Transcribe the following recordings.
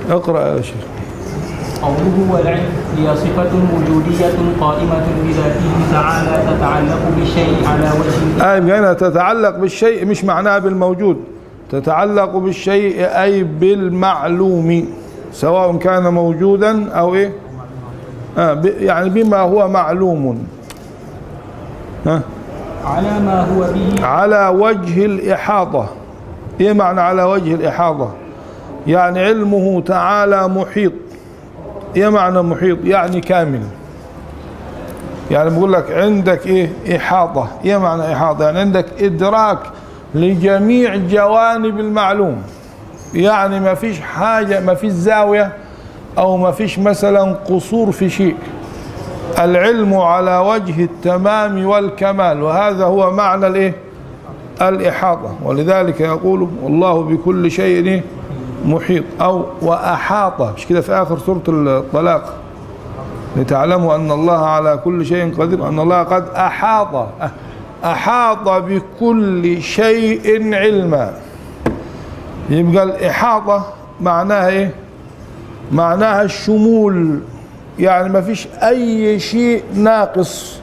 اقرأ يا شيخ قوله والعلم هي صفة وجودية قائمة بذاته تعالى تتعلق بالشيء على وجه أي هنا تتعلق بالشيء مش معناها بالموجود تتعلق بالشيء أي بالمعلوم سواء كان موجودا أو إيه آه ب- يعني بما هو معلوم ها على ما هو به على وجه الإحاطة إيه معنى على وجه الإحاطة يعني علمه تعالى محيط إيه معنى محيط يعني كامل يعني بقول لك عندك إيه إحاطة إيه معنى إحاطة يعني عندك إدراك لجميع جوانب المعلوم يعني ما فيش حاجة ما فيش زاوية أو ما فيش مثلا قصور في شيء العلم على وجه التمام والكمال وهذا هو معنى الايه الإحاطة ولذلك يقول والله بكل شيء إيه؟ محيط أو وأحاط مش كده في آخر سورة الطلاق لتعلموا أن الله على كل شيء قدير أن الله قد أحاط أحاط بكل شيء علما يبقى الإحاطة معناها إيه معناها الشمول يعني ما فيش أي شيء ناقص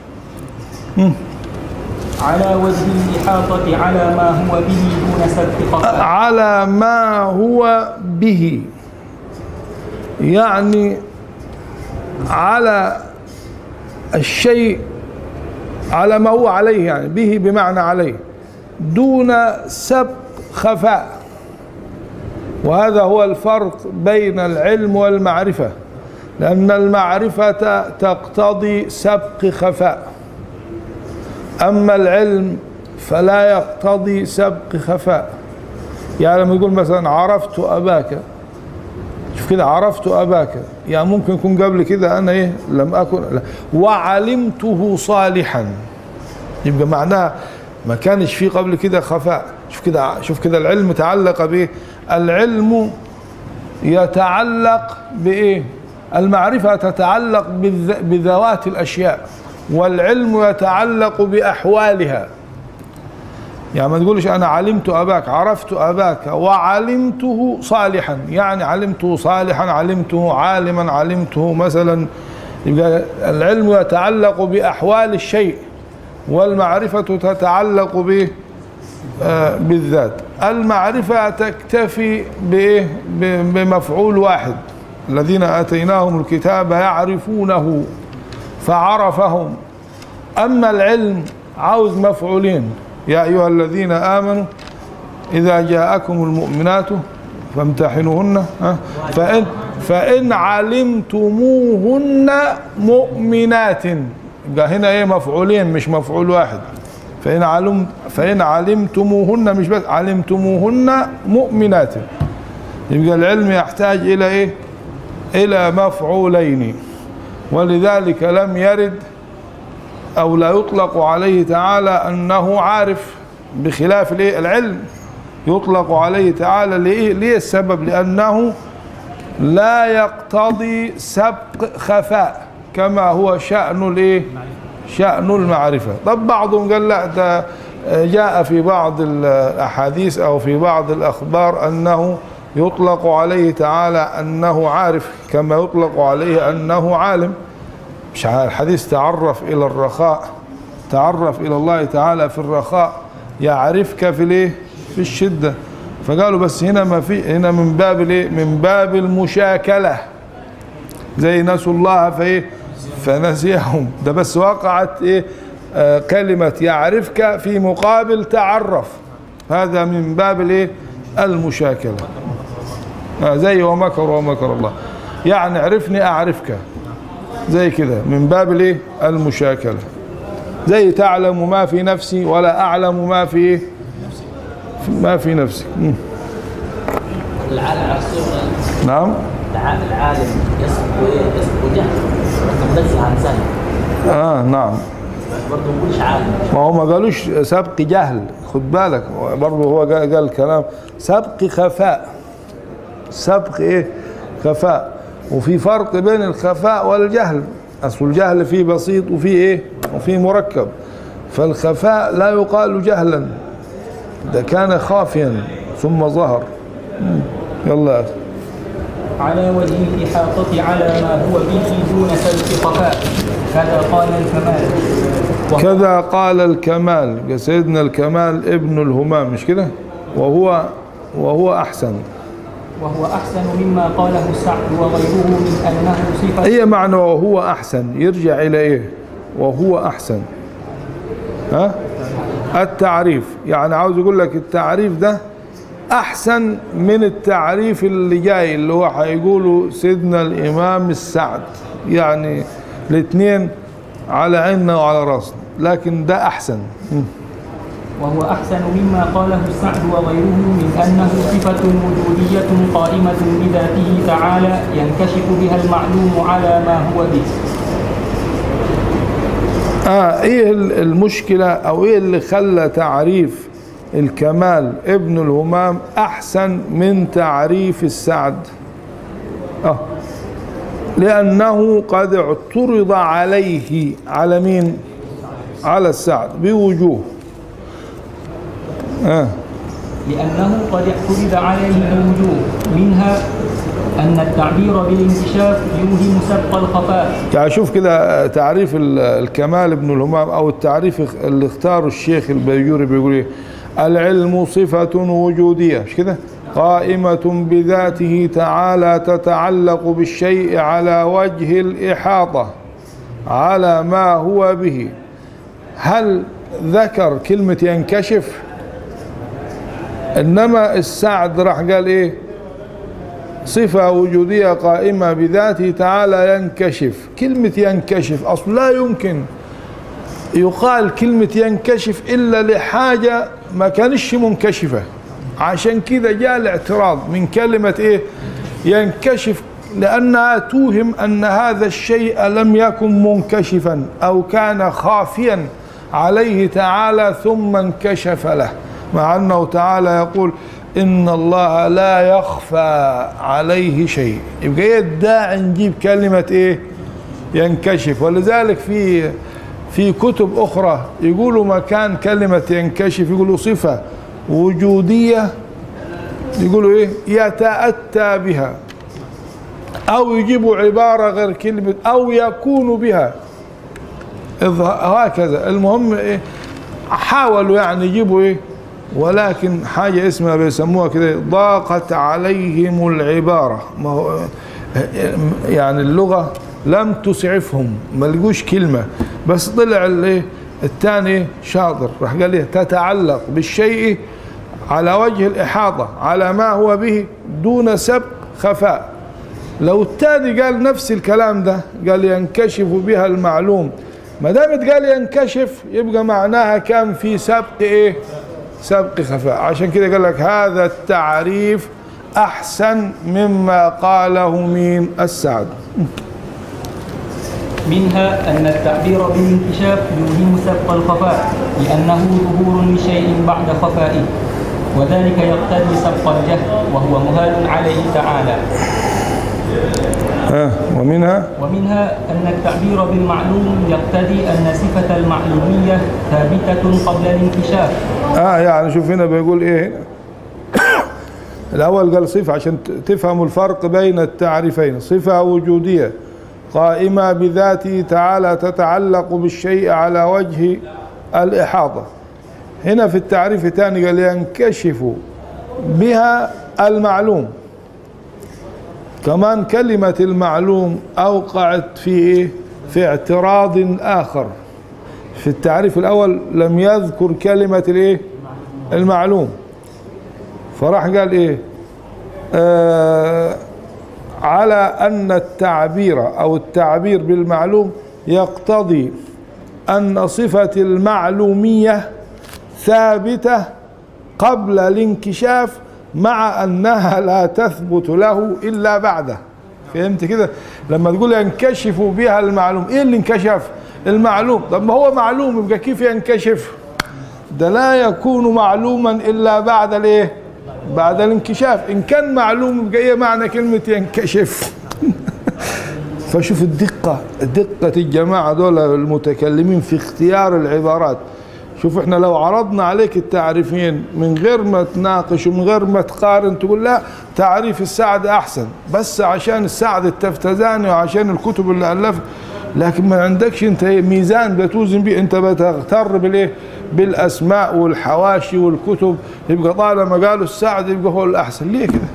على وجه الإحاطة على ما هو به دون سبق خطأ على ما هو به يعني على الشيء على ما هو عليه يعني به بمعنى عليه دون سبق خفاء وهذا هو الفرق بين العلم والمعرفة لأن المعرفة تقتضي سبق خفاء أما العلم فلا يقتضي سبق خفاء يعني لما يقول مثلا عرفت أباك شوف كده عرفت أباك يعني ممكن يكون قبل كده أنا إيه لم أكن لا. وعلمته صالحا يبقى معناها ما كانش فيه قبل كده خفاء شوف كده شوف كده العلم تعلق بإيه العلم يتعلق بإيه المعرفة تتعلق بالذ- بذوات الأشياء والعلم يتعلق بأحوالها يعني ما تقولش أنا علمت أباك عرفت أباك وعلمته صالحا يعني علمته صالحا علمته عالما علمته مثلا يبقى العلم يتعلق بأحوال الشيء والمعرفة تتعلق به آه، بالذات المعرفة تكتفي بإيه؟ ب- بمفعول واحد الذين آتيناهم الكتاب يعرفونه فعرفهم أما العلم عاوز مفعولين يا أيها الذين آمنوا إذا جاءكم المؤمنات فامتحنوهن ها؟ فإن, فإن علمتموهن مؤمنات يبقى هنا ايه مفعولين مش مفعول واحد فإن علم فإن علمتموهن مش بس علمتموهن مؤمنات يبقى العلم يحتاج إلى إيه؟ إلى مفعولين ولذلك لم يرد أو لا يطلق عليه تعالى أنه عارف بخلاف الإيه؟ العلم يطلق عليه تعالى لإيه؟ ليه السبب لأنه لا يقتضي سبق خفاء كما هو شأن الإيه؟ شأن المعرفة طب بعضهم قال لا ده جاء في بعض الأحاديث أو في بعض الأخبار أنه يطلق عليه تعالى أنه عارف كما يطلق عليه أنه عالم مش عارف الحديث تعرف إلى الرخاء تعرف إلى الله تعالى في الرخاء يعرفك في الايه في الشدة فقالوا بس هنا ما في هنا من باب الايه من باب المشاكلة زي نسوا الله فايه فنسيهم ده بس وقعت ايه آه كلمة يعرفك في مقابل تعرف هذا من باب الايه المشاكلة آه زي ومكر ومكر الله يعني عرفني أعرفك زي كده من باب الايه المشاكلة زي تعلم ما في نفسي ولا أعلم ما في إيه؟ ما في نفسك مم. العالم عكسه نعم الع- العالم يسبق يسبق جهل تنزل عن سهل آه نعم برضه ما نقولش عالم ما هو ما قالوش سبق جهل خد بالك برضه هو قال قال كلام سبق خفاء سبق ايه خفاء وفي فرق بين الخفاء والجهل اصل الجهل فيه بسيط وفيه ايه وفيه مركب فالخفاء لا يقال جهلا ده كان خافيا ثم ظهر مم. يلا يا أخي. على وجه الإحاطة على ما هو به دون سلك خفاء كذا قال الكمال وهو- كذا قال الكمال سيدنا الكمال ابن الهمام مش كده وهو وهو أحسن وهو أحسن مما قاله السعد وغيره من أنه صفة هي معنى وهو أحسن يرجع إلى إيه وهو أحسن ها التعريف يعني عاوز يقول لك التعريف ده أحسن من التعريف اللي جاي اللي هو هيقوله سيدنا الإمام السعد يعني الاثنين على عيننا وعلى راسنا لكن ده أحسن م. وهو أحسن مما قاله السعد وغيره من أنه صفة وجودية قائمة بذاته تعالى ينكشف بها المعلوم على ما هو به آه ايه ال- المشكلة او ايه اللي خلى تعريف الكمال ابن الهمام احسن من تعريف السعد اه لانه قد اعترض عليه على مين على السعد بوجوه آه. لأنه قد اعترض عليه بوجوه منها أن التعبير بالانكشاف يوهم سبق الخفاء يعني شوف كده تعريف ال- الكمال ابن الهمام او التعريف اللي اختاره الشيخ البيجوري بيقول ايه العلم صفة وجودية مش كده قائمة بذاته تعالى تتعلق بالشيء على وجه الإحاطة على ما هو به هل ذكر كلمة ينكشف إنما السعد راح قال إيه صفة وجودية قائمة بذاته تعالى ينكشف كلمة ينكشف أصلا لا يمكن يقال كلمة ينكشف إلا لحاجة ما كانش منكشفة عشان كده جاء الاعتراض من كلمة إيه ينكشف لأنها توهم أن هذا الشيء لم يكن منكشفا أو كان خافيا عليه تعالى ثم انكشف له مع أنه تعالى يقول إن الله لا يخفى عليه شيء يبقى إيه الداعي نجيب كلمة إيه ينكشف ولذلك في في كتب أخرى يقولوا مكان كلمة ينكشف يقولوا صفة وجودية يقولوا إيه يتأتى بها أو يجيبوا عبارة غير كلمة أو يكون بها إظ- هكذا المهم إيه حاولوا يعني يجيبوا إيه ولكن حاجة اسمها بيسموها كده ضاقت عليهم العبارة ما هو يعني اللغة لم تسعفهم ما لقوش كلمة بس طلع الايه الثاني شاطر راح قال لي تتعلق بالشيء على وجه الإحاطة على ما هو به دون سبق خفاء لو التاني قال نفس الكلام ده قال ينكشف بها المعلوم ما دام قال ينكشف يبقى معناها كان في سبق ايه سبق خفاء عشان كده قال لك هذا التعريف احسن مما قاله مين السعد منها أن التعبير بالانكشاف يوهم سبق الخفاء لأنه ظهور لشيء بعد خفائه وذلك يقتضي سبق الجهل وهو مهال عليه تعالى ها ومنها ومنها أن التعبير بالمعلوم يقتضي أن صفة المعلومية ثابتة قبل الانكشاف اه يعني شوف هنا بيقول ايه الاول قال صفه عشان ت- تفهموا الفرق بين التعريفين صفه وجوديه قائمه بذاته تعالى تتعلق بالشيء على وجه الاحاطه هنا في التعريف الثاني قال ينكشف بها المعلوم كمان كلمة المعلوم أوقعت في إيه؟ في اعتراض آخر في التعريف الأول لم يذكر كلمة الإيه؟ المعلوم فراح قال إيه؟ آه على أن التعبير أو التعبير بالمعلوم يقتضي أن صفة المعلومية ثابتة قبل الانكشاف مع أنها لا تثبت له إلا بعده فهمت كده لما تقول ينكشف بها المعلوم إيه اللي انكشف المعلوم طب ما هو معلوم يبقى كيف ينكشف ده لا يكون معلوما إلا بعد الإيه بعد الانكشاف إن كان معلوم يبقى إيه معنى كلمة ينكشف فشوف الدقة دقة الجماعة دول المتكلمين في اختيار العبارات شوف احنا لو عرضنا عليك التعريفين من غير ما تناقش ومن غير ما تقارن تقول لا تعريف السعد احسن بس عشان السعد التفتزاني وعشان الكتب اللي الفت لكن ما عندكش انت إيه ميزان بتوزن بيه انت بتغتر بالايه بالاسماء والحواشي والكتب يبقى طالما قالوا السعد يبقى هو الاحسن ليه كده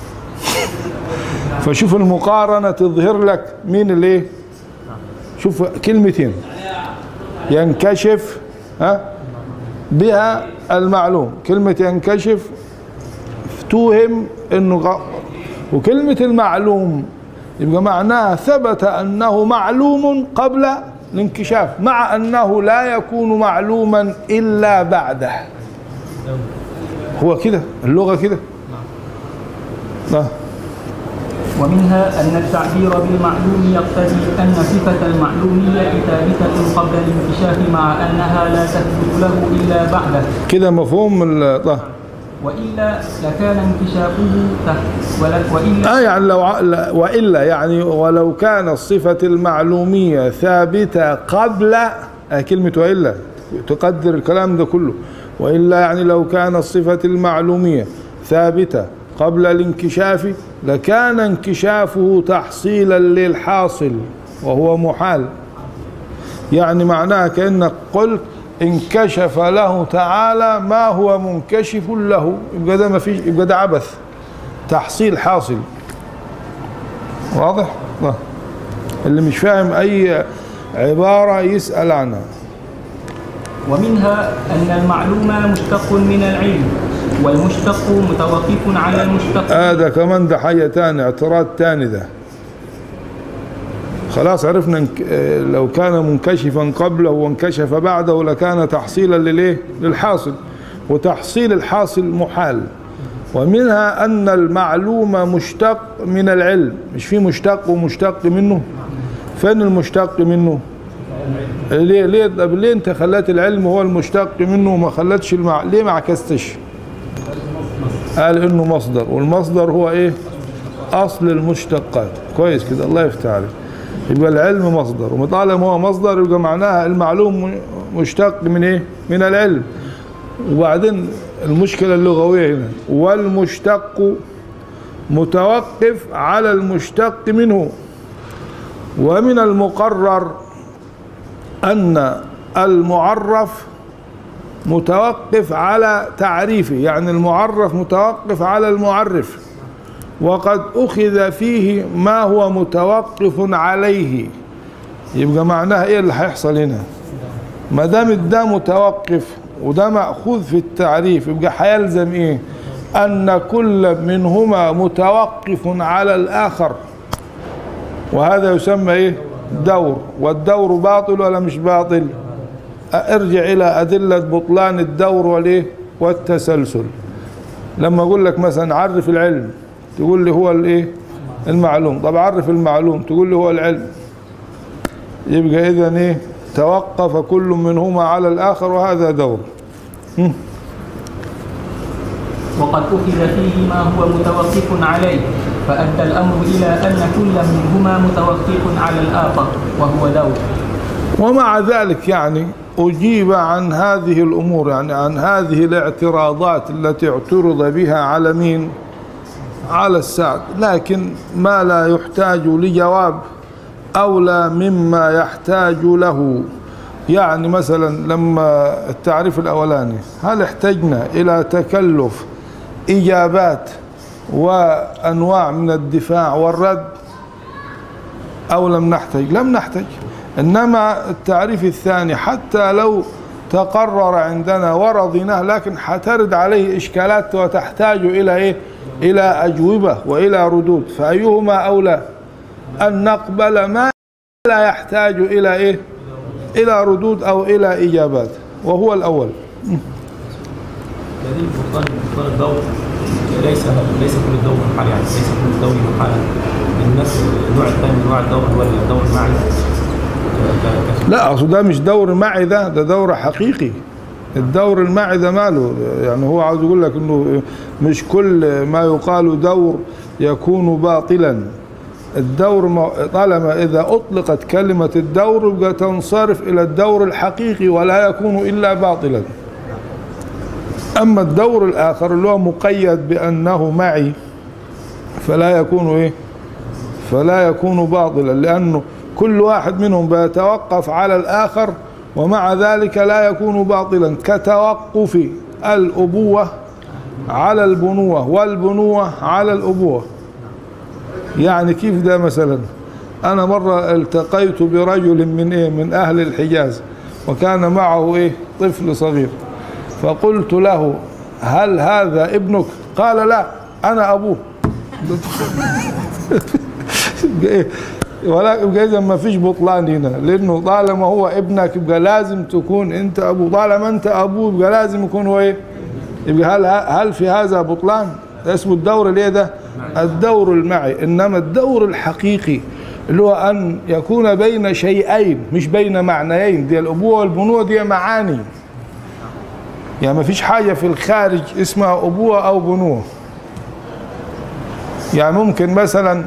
فشوف المقارنه تظهر لك مين الايه شوف كلمتين ينكشف ها بها المعلوم كلمة ينكشف توهم انه غ... وكلمة المعلوم يبقى معناها ثبت انه معلوم قبل الانكشاف مع انه لا يكون معلوما الا بعده هو كده اللغة كده آه. ومنها أن التعبير بالمعلوم يقتضي أن صفة المعلومية ثابتة قبل الانكشاف مع أنها لا تثبت له إلا بعده كده مفهوم ال- طه. وإلا لكان انكشافه تحت ولا- وإلا آه يعني لو ع- لا- وإلا يعني ولو كان الصفة المعلومية ثابتة قبل آه كلمة وإلا تقدر الكلام ده كله وإلا يعني لو كان الصفة المعلومية ثابتة قبل الانكشاف لكان انكشافه تحصيلا للحاصل وهو محال يعني معناها كأنك قلت انكشف له تعالى ما هو منكشف له يبقى ده ما فيش يبقى ده عبث تحصيل حاصل واضح؟ آه. اللي مش فاهم أي عبارة يسأل عنها ومنها أن المعلوم مشتق من العلم والمشتق متوقف على المشتق هذا كمان ده حاجة تاني اعتراض تاني ده خلاص عرفنا انك آه، لو كان منكشفا قبله وانكشف بعده لكان تحصيلا للايه للحاصل وتحصيل الحاصل محال ومنها ان المعلوم مشتق من العلم مش في مشتق ومشتق منه فين المشتق منه ليه ليه طب ليه انت خليت العلم هو المشتق منه وما خلتش المع... ليه ما عكستش قال انه مصدر والمصدر هو ايه اصل المشتقات كويس كده الله يفتح عليك يبقى العلم مصدر وطالما هو مصدر يبقى معناها المعلوم مشتق من ايه من العلم وبعدين المشكلة اللغوية هنا والمشتق متوقف على المشتق منه ومن المقرر أن المعرف متوقف على تعريفه يعني المعرف متوقف على المعرف وقد أخذ فيه ما هو متوقف عليه يبقى معناها ايه اللي هيحصل هنا ما دام ده متوقف وده مأخوذ في التعريف يبقى هيلزم ايه أن كل منهما متوقف على الآخر وهذا يسمى ايه دور والدور باطل ولا مش باطل ارجع الى ادله بطلان الدور والايه والتسلسل لما اقول لك مثلا عرف العلم تقول لي هو الايه المعلوم طب عرف المعلوم تقول لي هو العلم يبقى اذا ايه توقف كل منهما على الاخر وهذا دور وقد أخذ فيه ما هو متوقف عليه فأدى الأمر إلى أن كل منهما متوقف على الآخر وهو دور ومع ذلك يعني أجيب عن هذه الأمور يعني عن هذه الاعتراضات التي اعترض بها على مين على السعد لكن ما لا يحتاج لجواب أولى مما يحتاج له يعني مثلا لما التعريف الأولاني هل احتجنا إلى تكلف إجابات وأنواع من الدفاع والرد أو لم نحتج لم نحتج إنما التعريف الثاني حتى لو تقرر عندنا ورضيناه لكن حترد عليه إشكالات وتحتاج إلى إيه إلى أجوبة وإلى ردود فأيهما أولى أن نقبل ما لا يحتاج إلى إيه إلى ردود أو إلى إجابات وهو الأول دليل بطلان بطلان الدور ليس ليس كل الدور محال يعني ليس كل الدور محالا الناس النوع الثاني من انواع الدور هو الدور المعي ك- ك- لا أصل ده مش دور معي ده ده دور حقيقي الدور المعي ده ماله يعني هو عاوز يقول لك انه مش كل ما يقال دور يكون باطلا الدور م- طالما إذا أطلقت كلمة الدور يبقى تنصرف إلى الدور الحقيقي ولا يكون إلا باطلا أما الدور الآخر اللي هو مقيد بأنه معي فلا يكون إيه فلا يكون باطلا لأنه كل واحد منهم بيتوقف على الآخر ومع ذلك لا يكون باطلا كتوقف الأبوة على البنوة والبنوة على الأبوة يعني كيف ده مثلا أنا مرة التقيت برجل من إيه من أهل الحجاز وكان معه إيه طفل صغير فقلت له هل هذا ابنك قال لا أنا أبوه إيه؟ ولكن يبقى اذا ما فيش بطلان هنا لانه طالما هو ابنك يبقى لازم تكون انت ابوه طالما انت ابوه يبقى لازم يكون هو ايه يبقى هل هل في هذا بطلان ده اسمه الدور الايه ده الدور المعي انما الدور الحقيقي اللي هو ان يكون بين شيئين مش بين معنيين دي الابوه والبنوه دي معاني يعني ما فيش حاجه في الخارج اسمها ابوه او بنوه يعني ممكن مثلا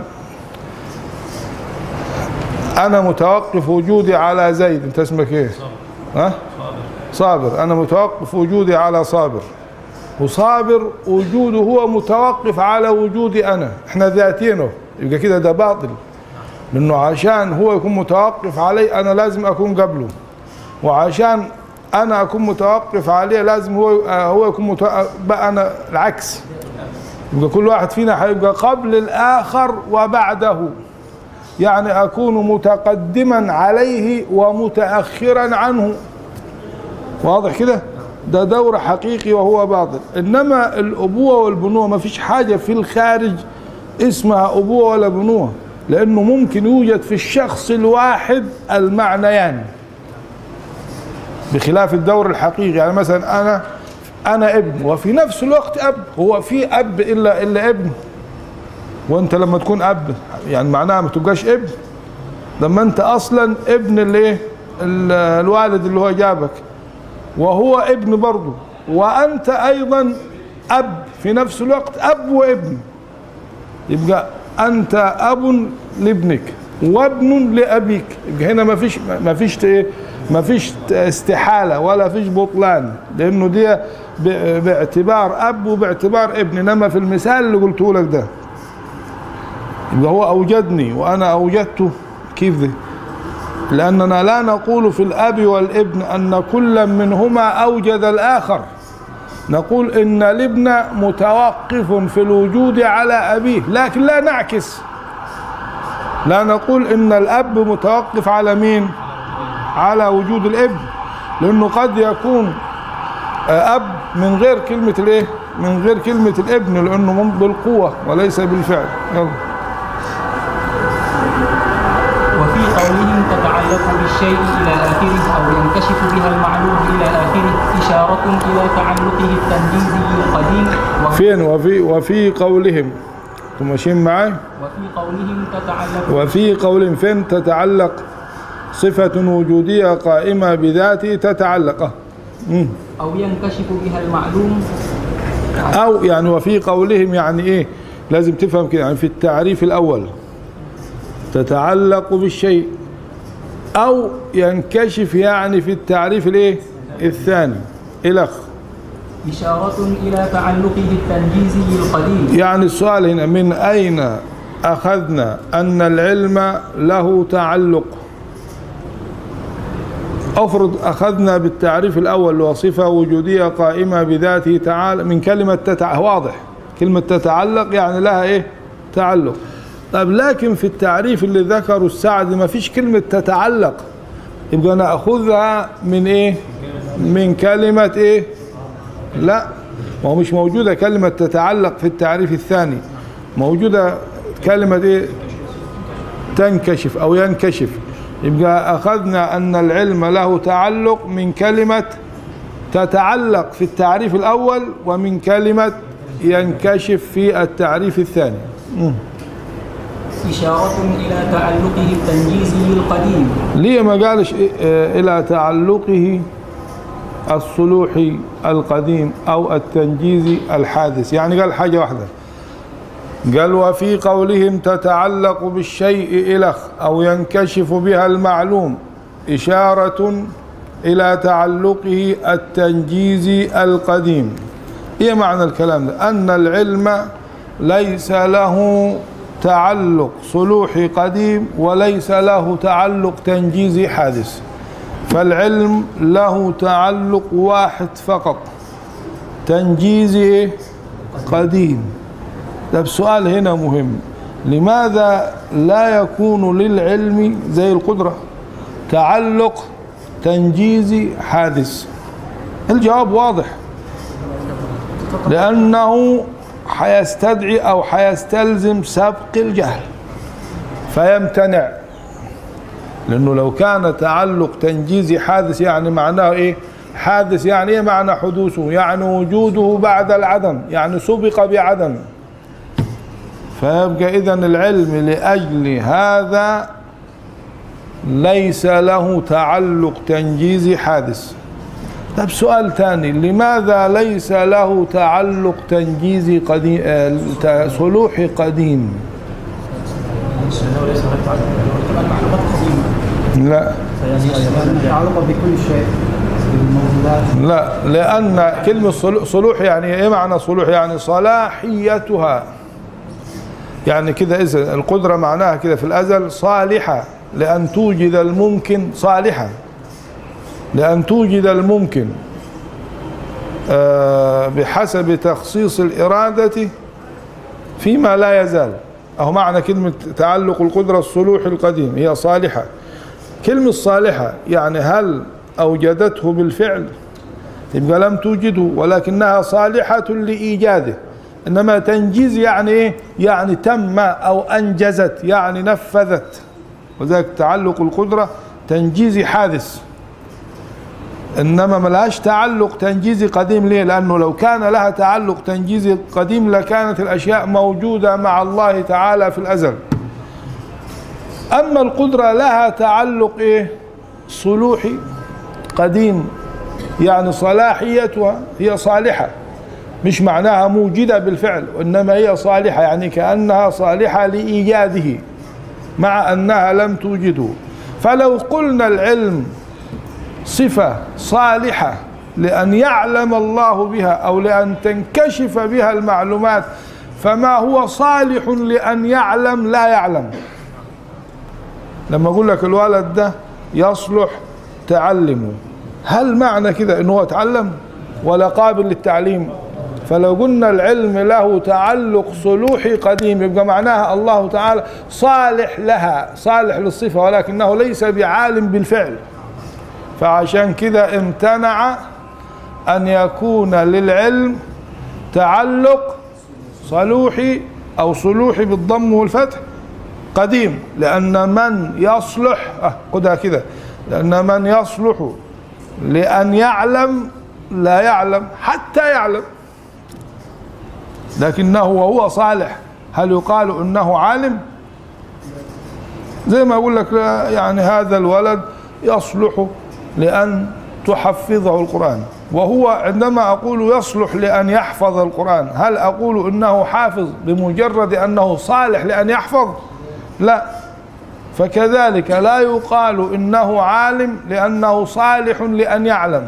انا متوقف وجودي على زيد انت اسمك ايه ها صابر انا متوقف وجودي على صابر وصابر وجوده هو متوقف على وجودي انا احنا ذاتينه يبقى كده ده باطل لانه عشان هو يكون متوقف علي انا لازم اكون قبله وعشان انا اكون متوقف عليه لازم هو هو يكون متوقف بقى انا العكس يبقى كل واحد فينا هيبقى قبل الاخر وبعده يعني اكون متقدما عليه ومتاخرا عنه واضح كده ده دور حقيقي وهو باطل انما الابوه والبنوه ما فيش حاجه في الخارج اسمها ابوه ولا بنوه لانه ممكن يوجد في الشخص الواحد المعنيان بخلاف الدور الحقيقي يعني مثلا انا انا ابن وفي نفس الوقت اب هو في اب الا الا ابن وانت لما تكون اب يعني معناها ما تبقاش ابن لما انت اصلا ابن الايه ال- الوالد اللي هو جابك وهو ابن برضه وانت ايضا اب في نفس الوقت اب وابن يبقى انت اب لابنك وابن لابيك يبقى هنا ما فيش ما فيش ايه ما فيش استحاله ولا فيش بطلان لانه دي ب- باعتبار اب وباعتبار ابن انما في المثال اللي قلته لك ده يبقى هو اوجدني وانا اوجدته كيف ده لاننا لا نقول في الاب والابن ان كل منهما اوجد الاخر نقول ان الابن متوقف في الوجود على ابيه لكن لا نعكس لا نقول ان الاب متوقف على مين على وجود الابن لانه قد يكون آه، اب من غير كلمه الايه من غير كلمه الابن لانه مم- بالقوه وليس بالفعل يلا وفي قولهم تتعلق بالشيء إلى آخره أو ينكشف بها المعلوم إلى آخره إشارة إلى تعلقه التنجيزي القديم وفي, فين وفي وفي قولهم انتم ماشيين معاي وفي قولهم تتعلق وفي قول فين تتعلق صفة وجودية قائمة بذاته تتعلق آه. مم. أو ينكشف بها المعلوم أو يعني وفي قولهم يعني إيه لازم تفهم كده يعني في التعريف الأول تتعلق بالشيء أو ينكشف يعني في التعريف الإيه الثاني الأخ إشارة إلى تعلقه التنجيزي القديم يعني السؤال هنا من أين أخذنا أن العلم له تعلق أفرض أخذنا بالتعريف الأول وصفة وجودية قائمة بذاته تعالى من كلمة تتع... واضح كلمة تتعلق يعني لها إيه تعلق طيب لكن في التعريف اللي ذكره السعد ما فيش كلمة تتعلق يبقى نأخذها من إيه من كلمة إيه لا ما هو مش موجودة كلمة تتعلق في التعريف الثاني موجودة كلمة إيه تنكشف أو ينكشف يبقى أخذنا أن العلم له تعلق من كلمة تتعلق في التعريف الأول ومن كلمة ينكشف في التعريف الثاني إشارة إلى تعلقه التنجيزي القديم ليه ما قالش إيه- آه، إلى تعلقه الصلوحي القديم أو التنجيزي الحادث يعني قال حاجة واحدة قال وفي قولهم تتعلق بالشيء إلخ أو ينكشف بها المعلوم إشارة إلى تعلقه التنجيزي القديم إيه معنى الكلام ده أن العلم ليس له تعلق صلوحي قديم وليس له تعلق تنجيزي حادث فالعلم له تعلق واحد فقط تنجيزي قديم ده السؤال هنا مهم لماذا لا يكون للعلم زي القدرة تعلق تنجيزي حادث الجواب واضح لأنه حيستدعي أو حيستلزم سبق الجهل فيمتنع لأنه لو كان تعلق تنجيزي حادث يعني معناه إيه حادث يعني إيه معنى حدوثه يعني وجوده بعد العدم يعني سبق بعدم فيبقى إذن العلم لأجل هذا ليس له تعلق تنجيزي حادث طب سؤال ثاني لماذا ليس له تعلق تنجيزي قديم آه، صلوحي قديم لأنه ليس هناك تعلق معلومات قديمة لا متعلقة بكل شيء بالموجودات لا لأن كلمة صلو- صلوح يعني إيه معنى صلوح يعني صلاحيتها يعني كده إذا القدرة معناها كده في الأزل صالحة لأن توجد الممكن صالحة لأن توجد الممكن آه، بحسب تخصيص الإرادة فيما لا يزال أهو معنى كلمة تعلق القدرة الصلوح القديم هي صالحة كلمة صالحة يعني هل أوجدته بالفعل يبقى لم توجده ولكنها صالحة لإيجاده إنما تنجيز يعني إيه يعني تم أو أنجزت يعني نفذت وذلك تعلق القدرة تنجيزي حادث انما ملهاش تعلق تنجيزي قديم ليه لانه لو كان لها تعلق تنجيزي قديم لكانت الاشياء موجوده مع الله تعالى في الازل اما القدره لها تعلق ايه صلوحي قديم يعني صلاحيتها هي صالحه مش معناها موجده بالفعل وانما هي صالحه يعني كانها صالحه لايجاده مع انها لم توجده فلو قلنا العلم صفة صالحة لأن يعلم الله بها أو لأن تنكشف بها المعلومات فما هو صالح لأن يعلم لا يعلم لما أقول لك الولد ده يصلح تعلمه هل معنى كده أنه هو تعلم ولا قابل للتعليم فلو قلنا العلم له تعلق صلوحي قديم يبقى معناها الله تعالى صالح لها صالح للصفة ولكنه ليس بعالم بالفعل فعشان كده امتنع أن يكون للعلم تعلق صلوحي أو صلوحي بالضم والفتح قديم لأن من يصلح أه خدها كده لأن من يصلح لأن يعلم لا يعلم حتى يعلم لكنه وهو صالح هل يقال انه عالم زي ما اقول لك يعني هذا الولد يصلح لان تحفظه القران وهو عندما اقول يصلح لان يحفظ القران هل اقول انه حافظ بمجرد انه صالح لان يحفظ لا فكذلك لا يقال انه عالم لانه صالح لان يعلم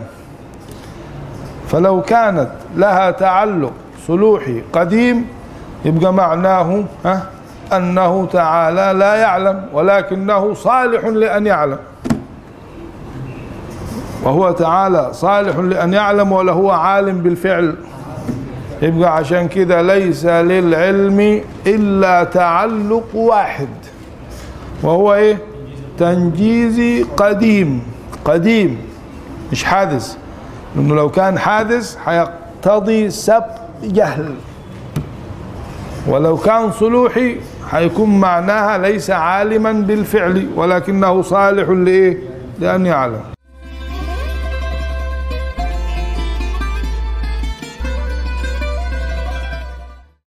فلو كانت لها تعلق صلوحي قديم يبقى معناه ها أنه تعالى لا يعلم ولكنه صالح لأن يعلم وهو تعالى صالح لأن يعلم ولا هو عالم بالفعل يبقى عشان كده ليس للعلم إلا تعلق واحد وهو إيه تنجيزي قديم قديم مش حادث لأنه لو كان حادث حيقتضي سبق جهل ولو كان صلوحي حيكون معناها ليس عالما بالفعل ولكنه صالح لإيه لأن يعلم